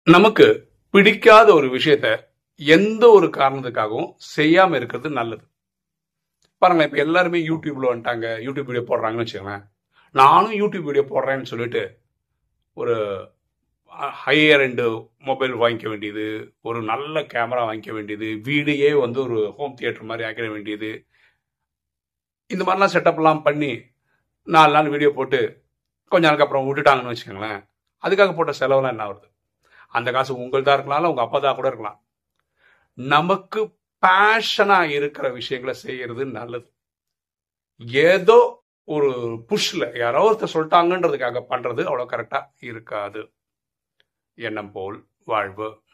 நமக்கு பிடிக்காத ஒரு விஷயத்த எந்த ஒரு காரணத்துக்காகவும் செய்யாம இருக்கிறது நல்லது பாருங்க இப்ப எல்லாருமே யூடியூப்ல வந்துட்டாங்க யூடியூப் வீடியோ போடுறாங்கன்னு வச்சுக்கோங்களேன் நானும் யூடியூப் வீடியோ போடுறேன்னு சொல்லிட்டு ஒரு ஹையர் ரெண்டு மொபைல் வாங்கிக்க வேண்டியது ஒரு நல்ல கேமரா வாங்கிக்க வேண்டியது வீடையே வந்து ஒரு ஹோம் தியேட்டர் மாதிரி ஆக்கிட வேண்டியது இந்த மாதிரிலாம் செட்டப்லாம் பண்ணி நாலு நாள் வீடியோ போட்டு கொஞ்ச நாளுக்கு அப்புறம் விட்டுட்டாங்கன்னு வச்சுக்கோங்களேன் அதுக்காக போட்ட செலவெல்லாம் என்ன ஆகுது அந்த காசு உங்கள்தான் இருக்கலாம் இல்லை உங்க அப்பா தான் கூட இருக்கலாம் நமக்கு பேஷனா இருக்கிற விஷயங்களை செய்யறது நல்லது ஏதோ ஒரு புஷ்ல யாரோ ஒருத்தர் சொல்லிட்டாங்கன்றதுக்காக பண்றது அவ்வளவு கரெக்டா இருக்காது எண்ணம் போல் வாழ்வு